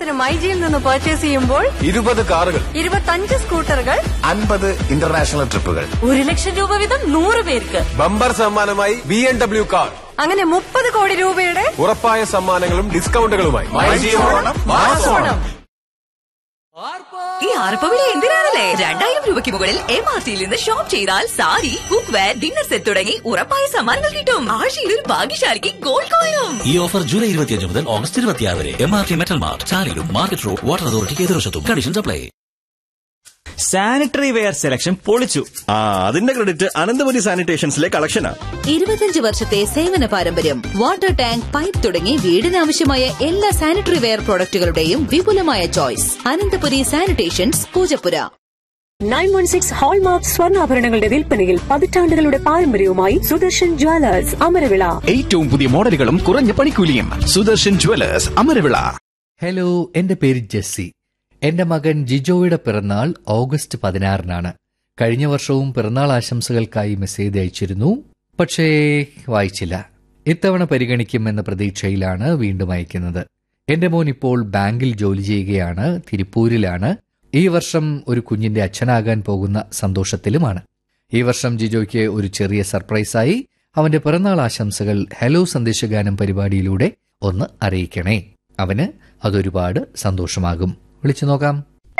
ഉദാഹരണത്തിന് മൈജിയിൽ നിന്ന് പർച്ചേസ് ചെയ്യുമ്പോൾ ഇരുപത് കാറുകൾ ഇരുപത്തഞ്ച് സ്കൂട്ടറുകൾ അൻപത് ഇന്റർനാഷണൽ ട്രിപ്പുകൾ ഒരു ലക്ഷം രൂപ വീതം നൂറ് പേർക്ക് ബമ്പർ സമ്മാനമായി ബി എം ഡബ്ല്യു കാർ അങ്ങനെ മുപ്പത് കോടി രൂപയുടെ ഉറപ്പായ സമ്മാനങ്ങളും ഡിസ്കൗണ്ടുകളുമായി ഓണം ഈ ആർപ്പവിളി എന്തിനാണല്ലേ രണ്ടായിരം രൂപയ്ക്ക് മുകളിൽ എം ആർ ടിയിൽ നിന്ന് ഷോപ്പ് ചെയ്താൽ sari cookware dinner set തുടങ്ങി ഉറപ്പായ സമ്മാനങ്ങൾ കിട്ടും ആഴ്ചയിൽ ഒരു ഭാഗ്യശാലിക്ക് ഗോൾഡ് കോയിനും ഈ ഓഫർ ജൂലൈ ഇരുപത്തിയഞ്ച് മുതൽ ഓഗസ്റ്റ് ഇരുപത്തിയാറ് വരെ M R T metal mart ചാലിലും മാർക്കറ്റ് റോഡ് വാട്ടർ അതോറിറ്റിക്ക് എതിർവശത്തും conditions apply sanitary ware selection പൊളിച്ചു ആ അതിന്റെ ക്രെഡിറ്റ് അനന്തപുരി സാനിറ്റേഷൻസിലെ കളക്ഷനാ ഇരുപത്തിയഞ്ച് വർഷത്തെ സേവന പാരമ്പര്യം വാട്ടർ ടാങ്ക് പൈപ്പ് തുടങ്ങി വീടിനാവശ്യമായ എല്ലാ സാനിറ്ററി വെയർ പ്രോഡക്റ്റുകളുടെയും വിപുലമായ choice Ananthapuri sanitations Poojappura nine one six hallmark സ്വർണ്ണാഭരണങ്ങളുടെ വിൽപ്പനയിൽ പതിറ്റാണ്ടുകളുടെ പാരമ്പര്യവുമായി സുദർശൻ ജ്വല്ലേഴ്സ് അമരവിള ഏറ്റവും പുതിയ മോഡലുകളും കുറഞ്ഞ പണിക്കൂലിയും സുദർശൻ ജുവലേഴ്സ് അമരവിള ഹലോ എന്റെ പേര് ജെസ്സി എന്റെ മകൻ ജിജോയുടെ പിറന്നാൾ ഓഗസ്റ്റ് പതിനാറിനാണ് കഴിഞ്ഞ വർഷവും പിറന്നാൾ ആശംസകൾക്കായി മെസ്സേജ് അയച്ചിരുന്നു പക്ഷേ വായിച്ചില്ല ഇത്തവണ പരിഗണിക്കുമെന്ന പ്രതീക്ഷയിലാണ് വീണ്ടും അയക്കുന്നത് എന്റെ മോൻ ഇപ്പോൾ ബാങ്കിൽ ജോലി ചെയ്യുകയാണ് തിരുപ്പൂരിലാണ് ഈ വർഷം ഒരു കുഞ്ഞിന്റെ അച്ഛനാകാൻ പോകുന്ന സന്തോഷത്തിലുമാണ് ഈ വർഷം ജിജോയ്ക്ക് ഒരു ചെറിയ സർപ്രൈസായി അവന്റെ പിറന്നാൾ ആശംസകൾ ഹലോ സന്ദേശഗാനം പരിപാടിയിലൂടെ ഒന്ന് അറിയിക്കണേ അവന് അതൊരുപാട് സന്തോഷമാകും വിളിച്ചു നോക്കാം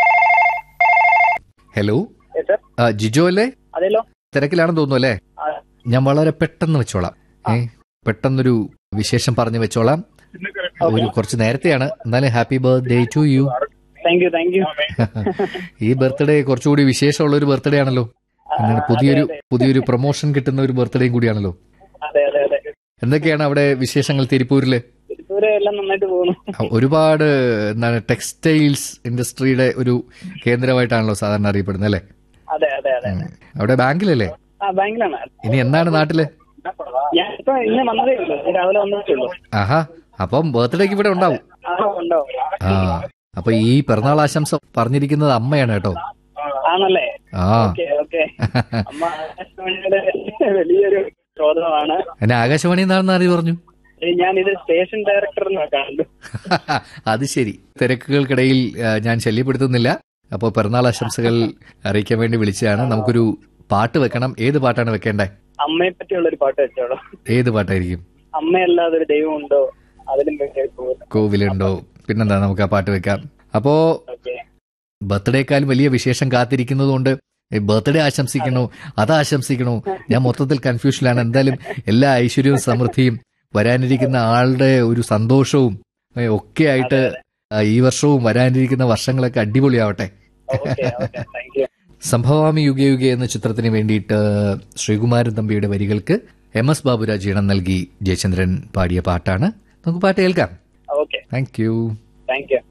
ഹലോ ആ, ജിജോ അല്ലേ അതെല്ലോ തിരക്കിലാണെന്ന് തോന്നുന്നു അല്ലേ ഞാൻ വളരെ പെട്ടെന്ന് വെച്ചോളാം ഏ പെട്ടെന്നൊരു വിശേഷം പറഞ്ഞു വെച്ചോളാം ഒരു കുറച്ച് നേരത്തെയാണ് എന്നാലും happy birthday to you thank you thank you ഈ ബർത്ത്ഡേ കുറച്ചുകൂടി വിശേഷമുള്ള ഒരു ബർത്ത്ഡേ ആണല്ലോ എന്താണ് പുതിയൊരു പുതിയൊരു പ്രൊമോഷൻ കിട്ടുന്ന ഒരു ബർത്ത്ഡേയും കൂടിയാണല്ലോ അതെ അതെ അതെ എന്തൊക്കെയാണ് അവിടെ വിശേഷങ്ങൾ തിരുപ്പൂരില് തിരുപ്പൂര് എല്ലാം നന്നായിട്ട് പോകുന്നു ഒരുപാട് എന്താണ് ടെക്സ്റ്റൈൽസ് ഇൻഡസ്ട്രിയുടെ ഒരു കേന്ദ്രമായിട്ടാണല്ലോ സാധാരണ അറിയപ്പെടുന്നത് അല്ലേ അതെ അതെ അതെ അവിടെ ബാങ്കിലല്ലേ ആ ബാങ്കിലാണ് ഇനി എന്നാണ് നാട്ടില് ഞാൻ ഇപ്പൊ ഇന്ന് വന്നതേ ഉള്ളൂ ഇന്ന് രാവിലെ വന്നതേ ഉള്ളൂ ആഹാ അപ്പം ബർത്ത്ഡേക്ക് ഇവിടെ ഉണ്ടാവും ആ ഉണ്ടാവും ആ അപ്പൊ ഈ പിറന്നാൾ ആശംസ പറഞ്ഞിരിക്കുന്നത് അമ്മയാണ് കേട്ടോ ആണല്ലേ ആ ഓക്കെ ഓക്കെ അമ്മ ആകാശവാണിയുടെ വലിയൊരു ശ്രോതമാണ് എന്നെ ആകാശവാണി എന്നാണെന്ന് അറിയ പറഞ്ഞു ഞാൻ ഇത് സ്റ്റേഷൻ ഡയറക്ടർ കണ്ടു അത് ശരി തിരക്കുകൾക്കിടയിൽ ആ, ഞാൻ ശല്യപ്പെടുത്തുന്നില്ല അപ്പോൾ പിറന്നാൾ ആശംസകൾ അറിയിക്കാൻ വേണ്ടി വിളിച്ചതാണ് നമുക്കൊരു പാട്ട് വെക്കണം ഏത് പാട്ടാണ് വെക്കേണ്ടേ അമ്മയെ പറ്റിയുള്ള ഒരു പാട്ട് വെച്ചോളൂ ഏത് പാട്ടായിരിക്കും അമ്മയല്ലാതെ ഒരു ദൈവം ഉണ്ടോ അതിലും വലിയ പോകും കോവിലുണ്ടോ പിന്നെന്താ നമുക്ക് ആ പാട്ട് വെക്കാം അപ്പോ ഓക്കെ ബർത്ത്ഡേക്കാൾ വലിയ വിശേഷം കാത്തിരിക്കുന്നതുകൊണ്ട് ബർത്ത്ഡേ ആശംസിക്കണോ അത് ആശംസിക്കണോ ഞാൻ മൊത്തത്തിൽ കൺഫ്യൂഷനിലാണ് എന്തായാലും എല്ലാ ഐശ്വര്യവും സമൃദ്ധിയും വരാനിരിക്കുന്ന ആളുടെ ഒരു സന്തോഷവും ഏ, ഒക്കെ ആയിട്ട് ആ, ഈ വർഷവും വരാനിരിക്കുന്ന വർഷങ്ങളൊക്കെ അടിപൊളിയാവട്ടെ okay okay thank you Sambhavami Yuge Yuge എന്ന ചിത്രത്തിന് വേണ്ടിയിട്ട് ശ്രീകുമാരൻ തമ്പിയുടെ വരികൾക്ക് എം എസ് ബാബുരാജ് ഈണം നൽകി ജയചന്ദ്രൻ പാടിയ പാട്ടാണ് നമുക്ക് പാട്ട് കേൾക്കാം okay thank you thank U